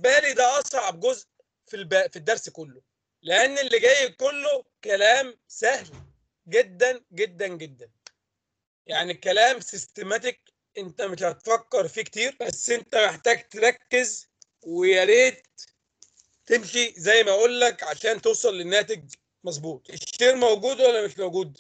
بالنسبه لي ده اصعب جزء في الب... في الدرس كله لان اللي جاي كله كلام سهل جدا جدا جدا يعني الكلام سيستماتيك انت مش هتفكر فيه كتير بس انت محتاج تركز ويا ريت تمشي زي ما اقول لك عشان توصل للناتج مظبوط الشير موجود ولا مش موجود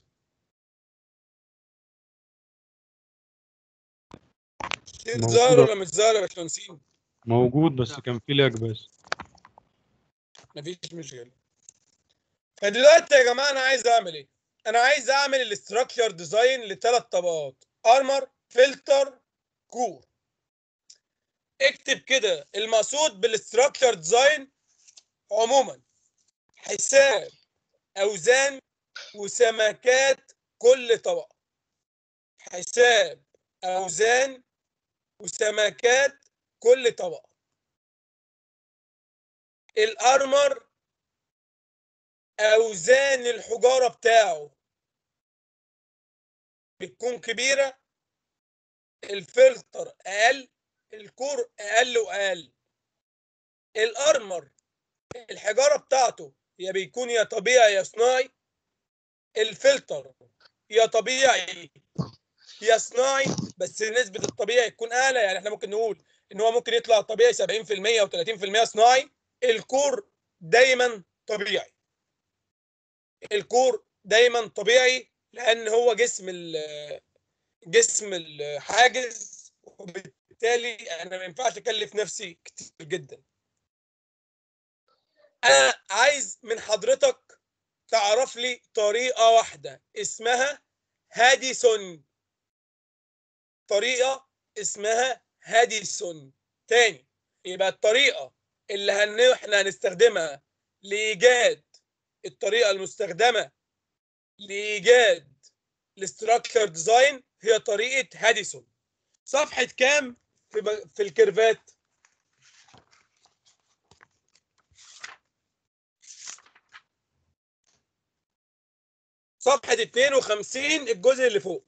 الشير موجود. ظاهر ولا مش ظاهر يا باشمهندسين موجود بس كان في لاج بس مفيش مشكله فدلوقتي يا جماعه انا عايز اعمل ايه انا عايز اعمل الاستراكشر ديزاين لثلاث طبقات ارمر فلتر كور اكتب كده المقصود بالاستراكشر ديزاين عموما حساب اوزان وسمكات كل طبقه حساب اوزان وسمكات كل طبقه الارمر اوزان الحجاره بتاعه بتكون كبيره الفلتر اقل الكور اقل واقل الارمر الحجاره بتاعته يا بيكون يا طبيعي يا صناعي الفلتر يا طبيعي يا صناعي بس نسبه الطبيعي تكون اعلى يعني احنا ممكن نقول ان هو ممكن يطلع طبيعي 70% او 30% صناعي الكور دايما طبيعي الكور دايما طبيعي لان هو جسم ال- جسم الحاجز وبالتالي انا ما ينفعش اكلف نفسي كتير جدا انا عايز من حضرتك تعرف لي طريقه واحده اسمها هاديسون طريقه اسمها هاديسون تاني يبقى الطريقه اللي هن... احنا هنستخدمها لايجاد الطريقه المستخدمه لايجاد الاستراكشر ديزاين هي طريقه هاديسون صفحه كام في ب... في الكيرفات صفحه 52 الجزء اللي فوق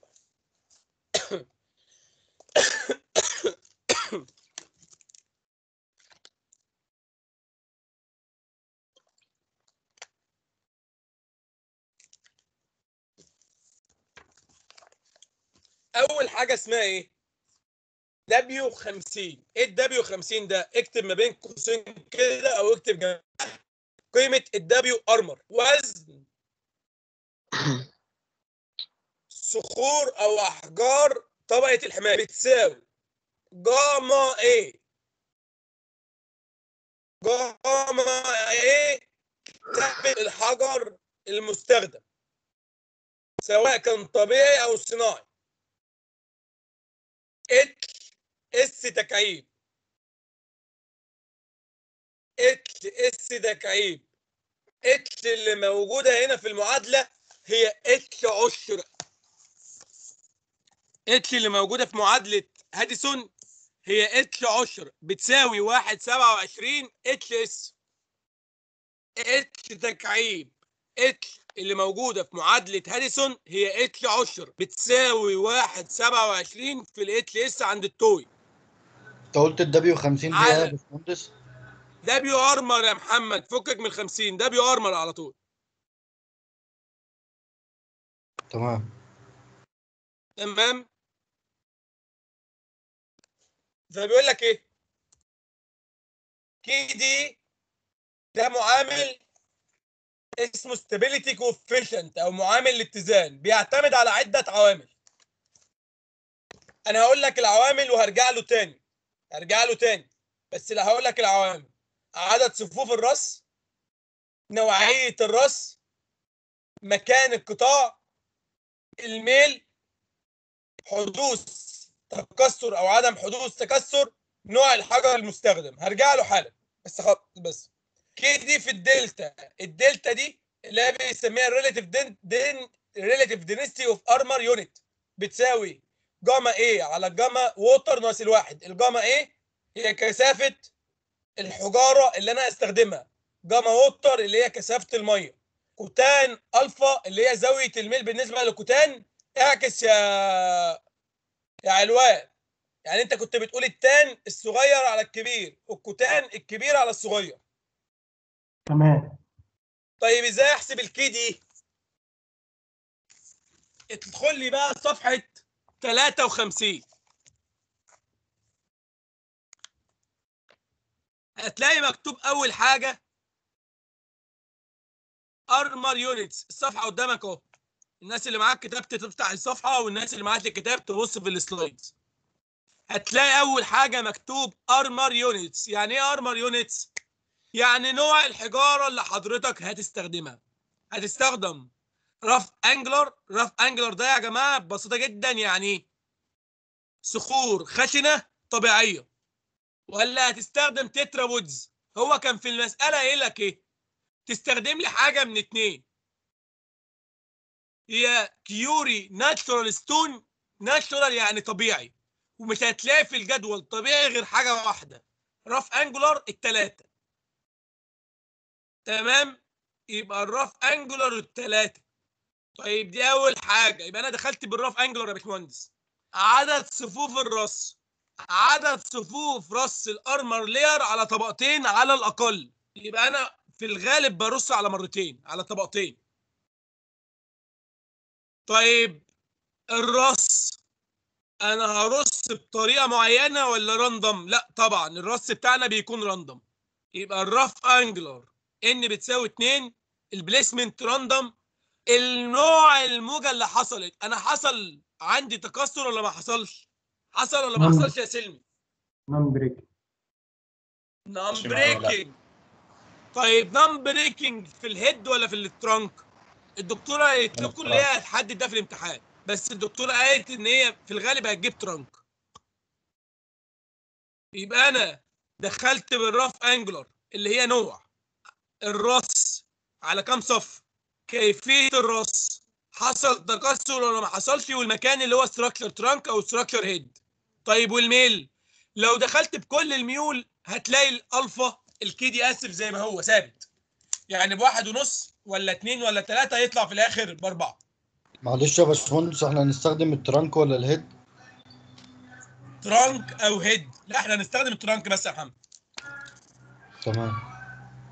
اول حاجه اسمها ايه دبليو 50 ايه الدبليو 50 ده اكتب ما بين قوسين كده او اكتب جنب قيمه الدبليو ارمر وزن صخور او احجار طبقه الحمايه بتساوي جاما ايه جاما ايه ثابت الحجر المستخدم سواء كان طبيعي او صناعي اتش اس تكعيب اتش اس تكعيب اتش اللي موجوده هنا في المعادله هي اتش عشر اتش اللي موجوده في معادله هاديسون هي اتش عشر بتساوي واحد سبعة وعشرين اتش اس اتش تكعيب اتش اللي موجوده في معادله هاديسون هي اتش عشر بتساوي واحد سبعة وعشرين في الاتش اس عند التوي انت قلت الدبليو 50 دي على- يا باشمهندس دبليو ارمر يا محمد فكك من ال 50 دبليو ارمر على طول تمام تمام فبيقول لك ايه كي دي ده معامل اسمه stability coefficient او معامل الاتزان بيعتمد على عدة عوامل انا هقول لك العوامل وهرجع له تاني هرجع له تاني بس لا هقول لك العوامل عدد صفوف الرأس نوعية الرأس مكان القطاع الميل حدوث تكسر او عدم حدوث تكسر نوع الحجر المستخدم هرجع له حالا بس خ... بس كي دي في الدلتا الدلتا دي اللي هي بيسميها الريلاتيف دين دين ريلاتيف دينستي اوف ارمر يونت بتساوي جاما ايه على جاما ووتر ناقص الواحد الجاما ايه هي كثافه الحجاره اللي انا هستخدمها جاما ووتر اللي هي كثافه الميه كوتان الفا اللي هي زاويه الميل بالنسبه للكوتان اعكس يا يا علوان يعني انت كنت بتقول التان الصغير على الكبير والكوتان الكبير على الصغير تمام طيب ازاي احسب الكي دي ادخل لي بقى صفحه 53 هتلاقي مكتوب اول حاجه ارمر يونتس الصفحه قدامك اهو الناس اللي معاك كتاب تفتح الصفحه والناس اللي معاك الكتاب تبص في السلايدز هتلاقي اول حاجه مكتوب ارمر يونتس يعني ايه ارمر يونتس يعني نوع الحجاره اللي حضرتك هتستخدمها هتستخدم رف انجلر رف انجلر ده يا جماعه ببساطه جدا يعني ايه صخور خشنه طبيعيه ولا هتستخدم تترا وودز هو كان في المساله قايل لك ايه تستخدم لي حاجه من اتنين هي كيوري ناتشورال ستون ناتشورال يعني طبيعي ومش هتلاقي في الجدول طبيعي غير حاجه واحده رف انجولار التلاته تمام يبقى الرف انجولار التلاته طيب دي اول حاجه يبقى انا دخلت بالرف انجولار يا باشمهندس عدد صفوف الرص عدد صفوف رص الارمر لير على طبقتين على الاقل يبقى انا في الغالب برص على مرتين على طبقتين طيب الرص انا هرص بطريقه معينه ولا راندوم لا طبعا الرص بتاعنا بيكون راندوم يبقى الرف انجلر ان بتساوي 2 البليسمنت راندوم النوع الموجه اللي حصلت انا حصل عندي تكسر ولا ما حصلش حصل ولا ما نعم. حصلش يا سلمي نون بريك نام ماشي معايا، لا. بريكنج طيب نام بريكنج في الهيد ولا في الترانك الدكتوره قالت لكم اللي هي هتحدد ده في الامتحان بس الدكتوره قالت ان هي في الغالب هتجيب ترانك يبقى انا دخلت بالراف انجلر اللي هي نوع الرص على كام صف كيفيه الرص حصل تكسر ولا ما حصلش والمكان اللي هو ستراكشر ترانك او ستراكشر هيد طيب والميل لو دخلت بكل الميول هتلاقي الالفا الكيدي اسف زي ما هو ثابت يعني بواحد ونص ولا اتنين ولا تلاتة يطلع في الاخر باربعة معلش يا باشمهندس احنا هنستخدم الترانك ولا الهيد ترانك او هيد لا احنا هنستخدم الترانك بس يا محمد تمام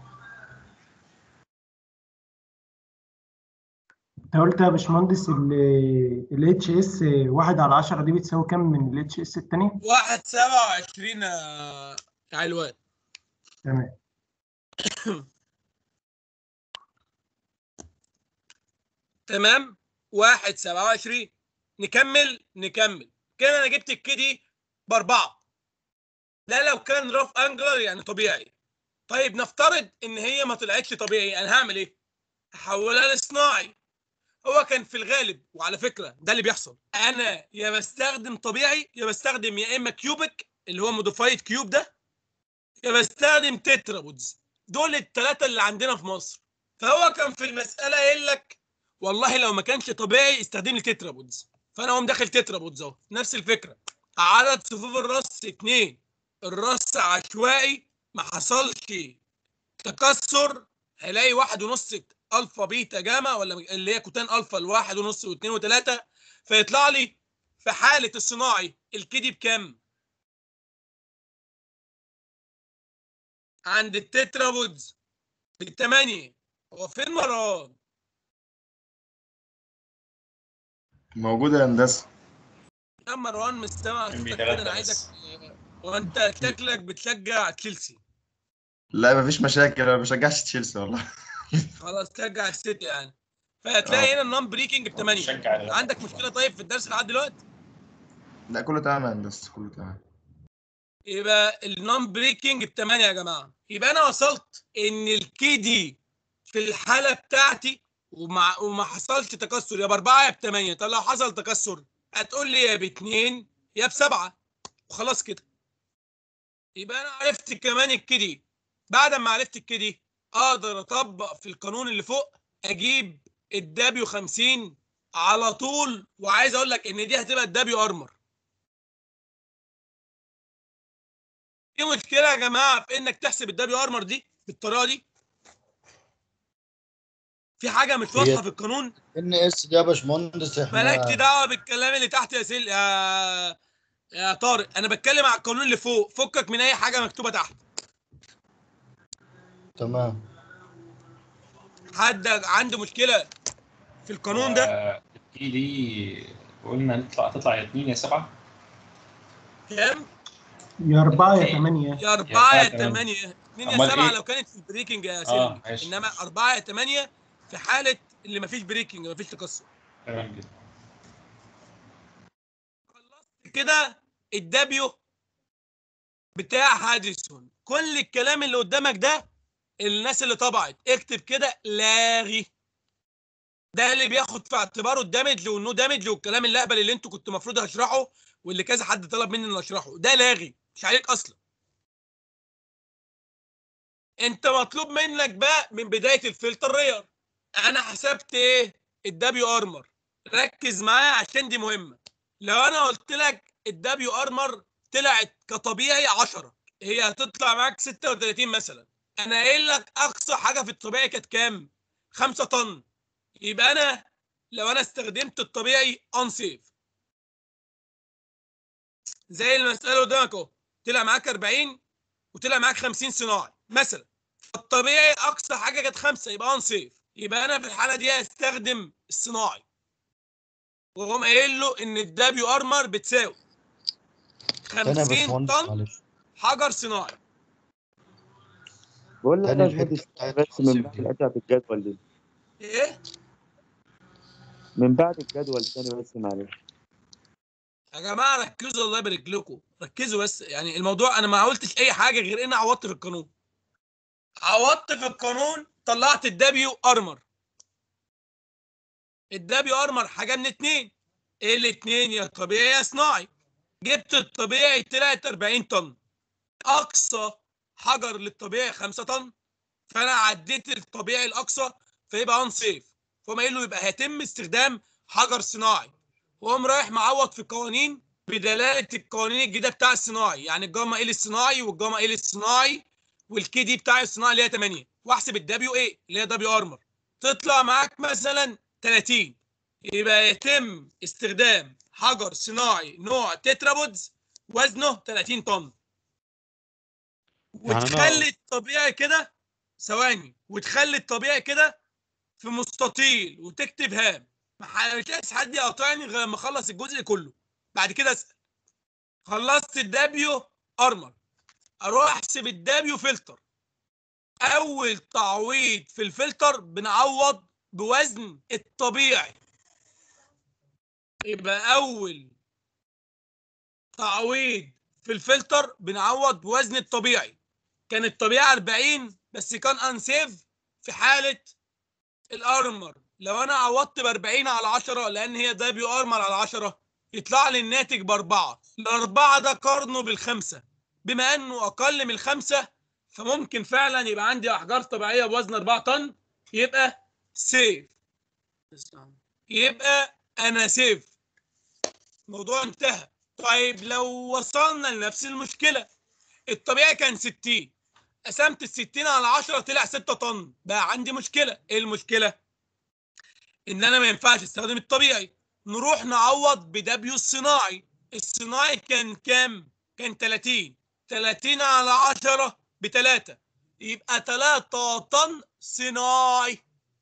انت قلت يا باشمهندس ال اتش اس واحد على 10 دي بتساوي كام من ال اتش اس التاني؟ واحد سبعة وعشرين آه، علوان تمام تمام واحد سبعة وعشرين نكمل نكمل كده انا جبت الكيدي باربعة لا لو كان راف انجلر يعني طبيعي طيب نفترض ان هي ما طلعتش طبيعي انا هعمل ايه هحولها لصناعي هو كان في الغالب وعلى فكره ده اللي بيحصل انا يا بستخدم طبيعي يا بستخدم يا اما كيوبك اللي هو موديفايد كيوب ده يا بستخدم تترابودز دول الثلاثه اللي عندنا في مصر فهو كان في المساله قايل لك والله لو ما كانش طبيعي استخدم لي تترابودز فانا اقوم داخل تترابودز اهو نفس الفكره عدد صفوف الرص اتنين الرص عشوائي ما حصلش تكسر هلاقي واحد ونص الفا بيتا جاما ولا اللي هي كوتان الفا الواحد ونص واثنين وثلاثه فيطلع لي في حاله الصناعي الكيدي بكام؟ عند التترابودز بالثمانيه هو فين مروان؟ موجودة يا هندسة يا مروان مستمع كان صوتك بيتلاتة كده انا بس. عايزك وانت شكلك بتشجع تشيلسي لا مفيش مشاكل انا ما بشجعش تشيلسي والله خلاص تشجع السيتي يعني فهتلاقي آه. هنا النون بريكنج ب 8 بشجع ال- عندك مشكله طيب في الدرس لحد دلوقتي لا كله تمام يا هندسة كله تمام يبقى النون بريكنج ب 8 يا جماعه يبقى انا وصلت ان الكي دي في الحاله بتاعتي وما وما حصلش تكسر يا باربعه يا بثمانيه طب لو حصل تكسر هتقول لي يا باثنين يا بسبعه وخلاص كده يبقى انا عرفت كمان الكدي بعد ما عرفت الكدي اقدر اطبق في القانون اللي فوق اجيب الدبليو 50 على طول وعايز اقول لك ان دي هتبقى الدبليو ارمر في مشكله يا جماعه في انك تحسب الدبليو ارمر دي بالطريقه دي في حاجه مش واضحه هي- في القانون ان اس دي يا باشمهندس احنا مالكش دعوه بالكلام اللي تحت يا سيل يا يا طارق انا بتكلم على القانون اللي فوق فكك من اي حاجه مكتوبه تحت تمام حد عنده مشكله في القانون ده آه، التي دي قلنا نطلع تطلع يا 2 يا 7 كام يا أربعة يا ثمانية يا أربعة يا يا تمانية. ثمانية اتنين يا أمال سبعة إيه؟ لو كانت في البريكنج يا آه، سيدي ماشي. إنما أربعة يا ثمانية في حالة اللي مفيش بريكنج مفيش تكسر تمام جدا خلصت كده الدبيو بتاع هادرسون كل الكلام اللي قدامك ده الناس اللي طبعت اكتب كده لاغي ده اللي بياخد في اعتباره الدمج والنو دامج والكلام الاهبل اللي انتوا كنتوا المفروض هشرحه واللي كذا حد طلب مني ان اشرحه ده لاغي مش عليك اصلا انت مطلوب منك بقى من بدايه الفلتر رير انا حسبت ايه الدبيو ارمر ركز معايا عشان دي مهمه لو انا قلت لك الدبيو ارمر طلعت كطبيعي 10 هي هتطلع معاك 36 مثلا انا قايل لك اقصى حاجه في الطبيعي كانت كام 5 طن يبقى انا لو انا استخدمت الطبيعي انسيف زي المساله قدامك اهو طلع معاك 40 وطلع معاك 50 صناعي مثلا الطبيعي اقصى حاجه كانت 5 يبقى انسيف يبقى انا في الحاله دي هستخدم الصناعي وهم قايل له ان الدبليو ارمر بتساوي تاني يا 50 باشمهندس طن معلش حجر صناعي بقول لك تاني يا الحتة باشمهندس بتاعت بس من التقسيم بعد دي. القطع بالجدول دي ايه من بعد الجدول تاني بس معلش يا جماعه ركزوا الله يبارك لكم ركزوا بس يعني الموضوع انا ما قلتش اي حاجه غير اني عوضت في القانون عوضت في القانون طلعت الدبليو ارمر الدبليو ارمر حاجه من اتنين ايه الاتنين يا طبيعي يا صناعي جبت الطبيعي طلعت 40 طن اقصى حجر للطبيعي 5 طن فانا عديت الطبيعي الاقصى فيبقى ان سيف فهم قايل له يبقى هيتم استخدام حجر صناعي وقام رايح معوض في القوانين بدلاله القوانين الجديده بتاع الصناعي يعني الجاما ال الصناعي والجاما ال الصناعي والكي دي بتاع الصناعي اللي هي 8 واحسب الدبليو ايه اللي هي دبليو ارمر تطلع معاك مثلا 30 يبقى يتم استخدام حجر صناعي نوع تترابودز وزنه 30 طن يعني أنا- وتخلي الطبيعي كده ثواني وتخلي الطبيعي كده في مستطيل وتكتب هام ما حاولتش حد يقاطعني غير لما اخلص الجزء كله بعد كده اسال خلصت الدبليو ارمر اروح احسب الدبليو فلتر اول تعويض في الفلتر بنعوض بوزن الطبيعي يبقى اول تعويض في الفلتر بنعوض بوزن الطبيعي كان الطبيعي 40 بس كان انسيف في حاله الارمر لو انا عوضت ب 40 على 10 لان هي دبليو ارمر على 10 يطلع لي الناتج باربعه الاربعه ده قارنه بالخمسه بما انه اقل من الخمسه فممكن فعلا يبقى عندي احجار طبيعيه بوزن 4 طن يبقى سيف يبقى انا سيف الموضوع انتهى طيب لو وصلنا لنفس المشكله الطبيعي كان 60 قسمت ال 60 على 10 طلع 6 طن بقى عندي مشكله ايه المشكله ان انا ما ينفعش استخدم الطبيعي نروح نعوض بدبليو الصناعي الصناعي كان كام كان 30 30 على 10 ب 3 يبقى 3 طن صناعي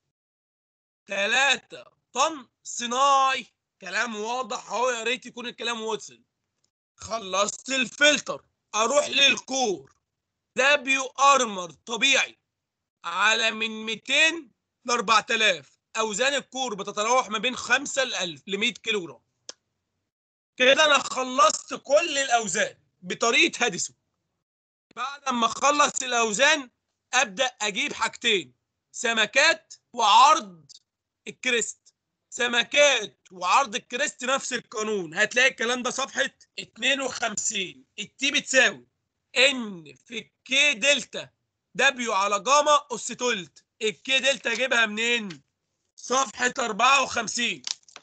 3 طن صناعي كلام واضح اهو يا ريت يكون الكلام وصل خلصت الفلتر اروح للكور دبليو ارمر طبيعي على من 200 ل 4000 اوزان الكور بتتراوح ما بين 5 ل 1000 ل 100 كيلو جرام كده انا خلصت كل الاوزان بطريقه هادسون بعد ما اخلص الاوزان ابدا اجيب حاجتين سمكات وعرض الكريست سمكات وعرض الكريست نفس القانون هتلاقي الكلام ده صفحه 52 التي بتساوي ان في الكي دلتا دبليو على جاما اس تلت الكي دلتا اجيبها منين صفحه 54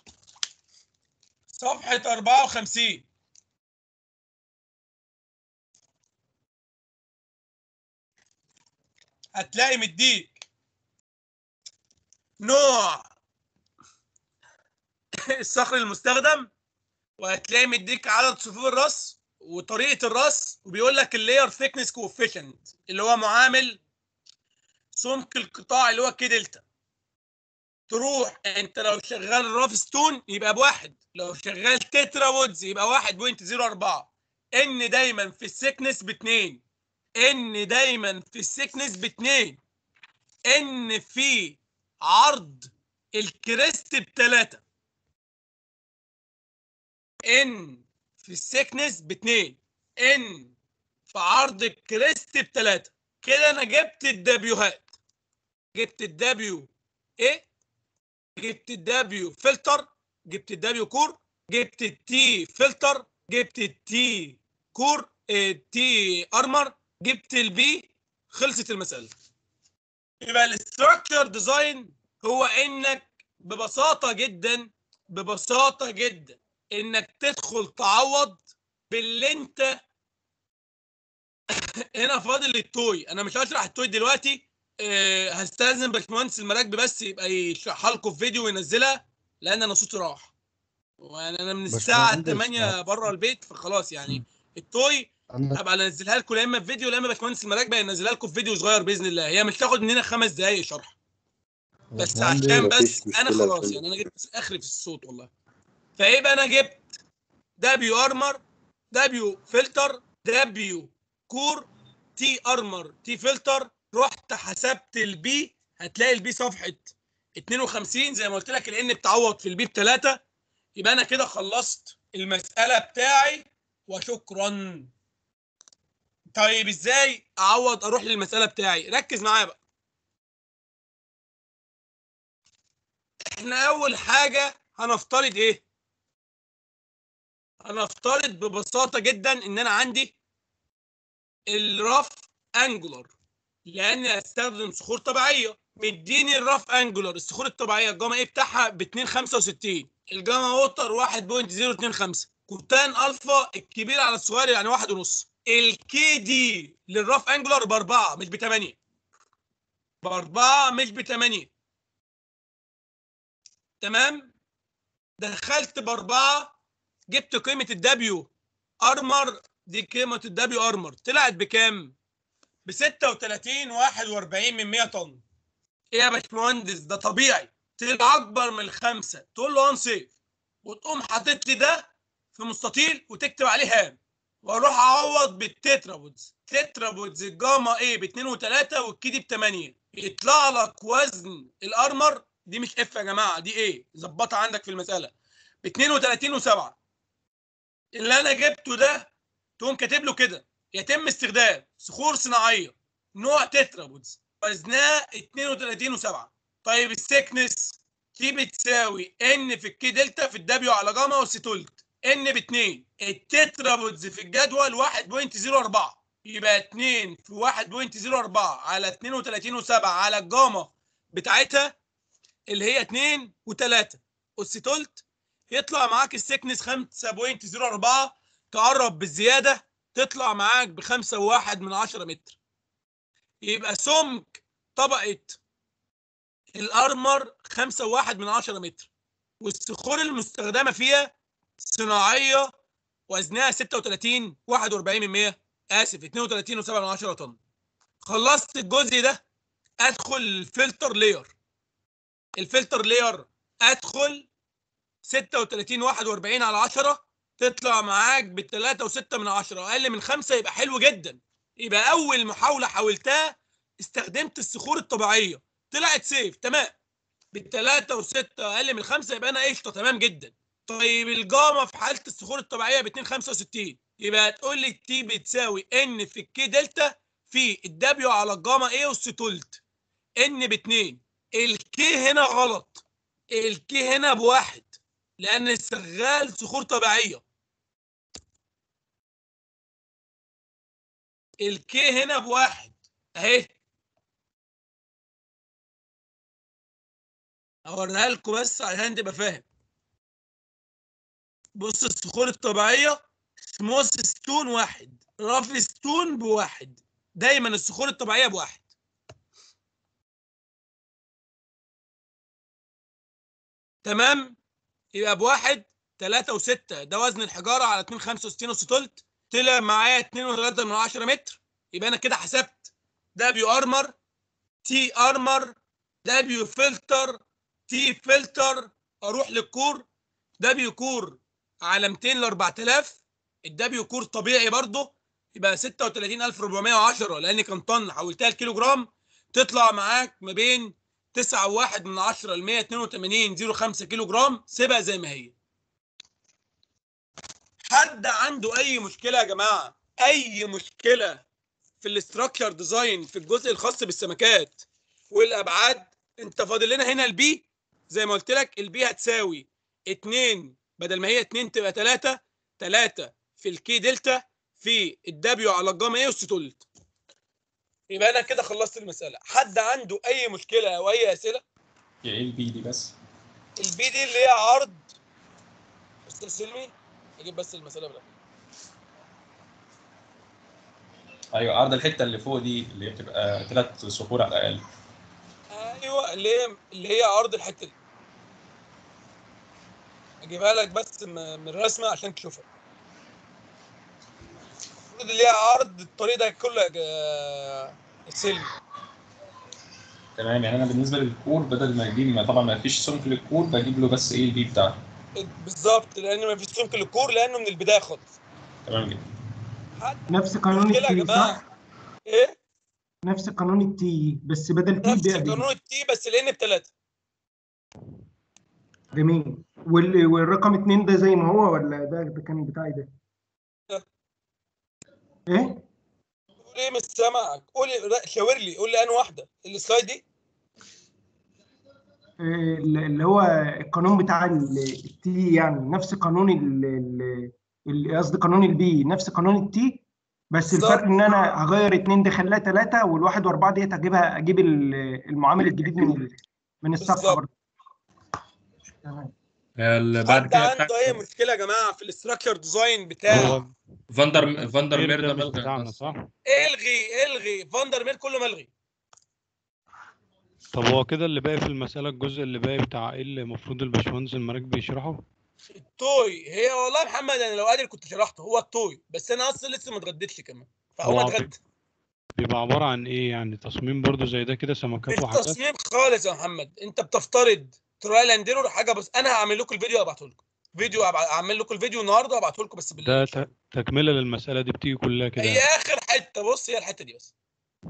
صفحه 54 هتلاقي مديك نوع الصخر المستخدم وهتلاقي مديك عدد صفوف الراس وطريقه الراس وبيقول لك اللاير ثيكنس كوفيشنت اللي هو معامل سمك القطاع اللي هو كي دلتا تروح انت لو شغال راف ستون يبقى بواحد لو شغال تترا وودز يبقى 1.04 ان دايما في السكنس باتنين ان دايما في السكنس باتنين ان في عرض الكريست بتلاتة ان في السكنس باتنين ان في عرض الكريست بتلاتة كده انا جبت الدبيوهات جبت الدبيو ايه جبت الدبيو فلتر جبت الدبيو كور جبت التي فلتر جبت التي كور التي ارمر جبت البي خلصت المساله يبقى الاستراكشر ديزاين هو انك ببساطه جدا ببساطه جدا انك تدخل تعوض باللي انت هنا فاضل التوي انا مش هشرح التوي دلوقتي أه هستاذن باشمهندس المراكبي بس يبقى يشرحها لكم في فيديو وينزلها لان انا صوتي راح وانا من الساعه باشمهندس، 8 بره البيت فخلاص يعني التوي انا هبقى انزلها لكم يا اما في فيديو يا اما باشمهندس المراكبه ينزلها لكم في فيديو صغير باذن الله هي مش تاخد مننا خمس دقائق شرح بس باشمهندس، عشان مفيش بس انا مشكلة خلاص في- يعني انا جبت اخري في الصوت والله فيبقى انا جبت دبليو ارمر دبليو فلتر دبليو كور تي ارمر تي فلتر رحت حسبت البي هتلاقي البي صفحه 52 زي ما قلت لك لان بتعوض في البي بثلاثه يبقى انا كده خلصت المساله بتاعي وشكرا طيب ازاي اعوض اروح للمساله بتاعي ركز معايا بقى احنا اول حاجه هنفترض ايه هنفترض ببساطه جدا ان انا عندي الرف انجولار لاني استخدم صخور طبيعيه مديني الرف انجولار الصخور الطبيعيه الجاما ايه بتاعها ب 265 الجاما ووتر 1.025 كوتان الفا الكبير على الصغير يعني واحد ونص الكي دي للرف انجولار باربعه مش بثمانيه باربعه مش بثمانيه تمام دخلت باربعه جبت قيمه الدبليو ارمر دي قيمه الدبليو ارمر طلعت بكام؟ ب 36 41 من 100 طن ايه يا باشمهندس ده طبيعي طلع اكبر من الخمسه تقول له ان سيف وتقوم حاطط لي ده في مستطيل وتكتب عليه هام واروح اعوض بالتترابودز تترابودز الجاما ايه ب 2 و3 والكي دي ب 8 يطلع لك وزن الارمر دي مش اف يا جماعه دي ايه ظبطها عندك في المساله ب 32 و7 اللي انا جبته ده تقوم كاتب له كده يتم استخدام صخور صناعيه نوع تترابودز وزنها 32 و7 طيب السكنس تي بتساوي ان في الكي دلتا في الدبليو على جاما والستولت ان ب 2 التترابودز في الجدول 1.04 يبقى 2 في 1.04 على 32 و7 على الجاما بتاعتها اللي هي 2 و3 والستولت يطلع معاك السكنس 5.04 تقرب بالزياده تطلع معاك ب 5.1 من 10 متر يبقى سمك طبقه الارمر 5.1 من 10 متر والصخور المستخدمه فيها صناعيه وزنها 36 41 من 100 اسف 32 و7 من 10 طن خلصت الجزء ده ادخل الفلتر لير الفلتر لير ادخل 36 41 على 10 تطلع معاك ب 3 و6 من 10 اقل من 5 يبقى حلو جدا يبقى اول محاوله حاولتها استخدمت الصخور الطبيعيه طلعت سيف تمام بالثلاثة و6 اقل من 5 يبقى انا قشطه تمام جدا طيب الجاما في حاله الصخور الطبيعيه ب 265 يبقى هتقول لي التي بتساوي ان في الكي دلتا في الدبليو على الجاما ايه والستولت ان ب 2 الكي هنا غلط الكي هنا بواحد لان شغال صخور طبيعيه الكي هنا بواحد اهي اوريها لكم بس عشان تبقى فاهم بص الصخور الطبيعيه سموث ستون واحد رف ستون بواحد دايما الصخور الطبيعيه بواحد تمام يبقى بواحد 3 و6 ده وزن الحجاره على 2 65 ونص تلت طلع معايا 2.3 من 10 متر يبقى انا كده حسبت دبليو ارمر تي ارمر دبليو فلتر تي فلتر اروح للكور دبليو كور على 200 ل 4000 الدبليو كور طبيعي برضه يبقى 36410 لان كان طن حولتها لكيلو جرام تطلع معاك ما بين 9.1 من 10 ل 182 0.5 كيلو جرام سيبها زي ما هي حد عنده اي مشكله يا جماعه اي مشكله في الاستراكشر ديزاين في الجزء الخاص بالسمكات والابعاد انت فاضل لنا هنا البي زي ما قلت لك البي هتساوي 2 بدل ما هي 2 تبقى 3 3 في الكي دلتا في الدبليو على الجاما ايه والستولت يبقى انا كده خلصت المساله حد عنده اي مشكله او اي اسئله هي ايه البي دي بس البي دي اللي هي عرض استاذ سلمي اجيب بس المساله بقى ايوه عرض الحته اللي فوق دي اللي هي بتبقى ثلاث صخور على الاقل ايوه اللي هي اللي هي عرض الحته دي اجيبها لك بس م- من الرسمه عشان تشوفها المفروض اللي هي عرض الطريق ده كله يا جا- سلمي تمام يعني انا بالنسبه للكور بدل ما اجيب ما طبعا ما فيش سمك للكور بجيب له بس ايه البي بتاعته بالظبط لان ما فيش سمك للكور لانه من البدايه خالص تمام جدا حد نفس قانون مشكله يا التي جماعه صح؟ ايه نفس قانون التي بس بدل تي نفس بقى بي. قانون التي بس الان بثلاثه جميل وال... والرقم اتنين ده زي ما هو ولا ده ده كان بتاعي ده؟ ده. ايه؟ قول ايه مش سامعك قول لا، شاور لي قول لي انهي واحده السلايد دي إيه اللي هو القانون بتاع التي يعني نفس قانون ال- ال- ال- قصدي قانون البي نفس قانون التي بس بالظبط. الفرق ان انا هغير اتنين دي خليها تلاته والواحد واربعه ديت اجيبها اجيب ال- المعامل الجديد من ال- من الصفحه بالظبط. برضه تمام ال- بعد حد كده عنده بتاع اي مشكله يا جماعه في الاستراكشر ديزاين بتاع هو فاندر فاندر غير مير ده ده مش ملغي بتاعنا خلاص. صح؟ الغي الغي فاندر ميل كله ملغي طب هو كده اللي باقي في المسألة الجزء اللي باقي بتاع ايه اللي المفروض الباشمهندس المراك بيشرحه؟ التوي هي والله يا محمد انا لو قادر كنت شرحته هو التوي بس انا اصلا لسه ما اتغديتش كمان فهو هو اتغدى بيبقى عبارة عن ايه يعني تصميم برضو زي ده كده سمكات وحاجات التصميم خالص يا محمد انت بتفترض ترايل اند ايرور حاجه بس انا هعمل لكم الفيديو وابعته لكم فيديو أبع- اعمل لكم الفيديو النهارده وابعته لكم بس بالليل ده ت- تكملة للمسألة دي بتيجي كلها كده هي اخر حته بص هي الحته دي بس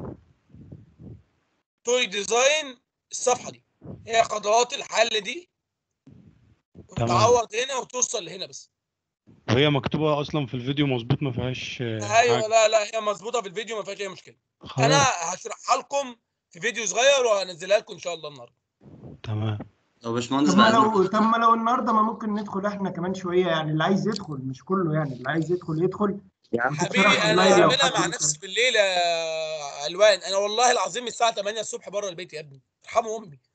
توي ديزاين الصفحه دي هي خطوات الحل دي وتعوض هنا وتوصل لهنا بس وهي مكتوبة أصلا في الفيديو مظبوط ما فيهاش آه، ايوه حاجة لا لا هي مظبوطه في الفيديو ما فيهاش اي مشكله خلاص انا هشرحها لكم في فيديو صغير وهنزلها لكم ان شاء الله النهارده تمام طب باشمهندس طب ما بعد لو إذنك. طب ما لو النهارده ما ممكن ندخل احنا كمان شويه يعني اللي عايز يدخل مش كله يعني اللي عايز يدخل يدخل يا عم حبيبي بتشرح انا أونلاين لو هعملها حد مع يدخل. نفسي بالليل يا الوان انا والله العظيم الساعه 8 الصبح بره البيت يا ابني ارحموا امي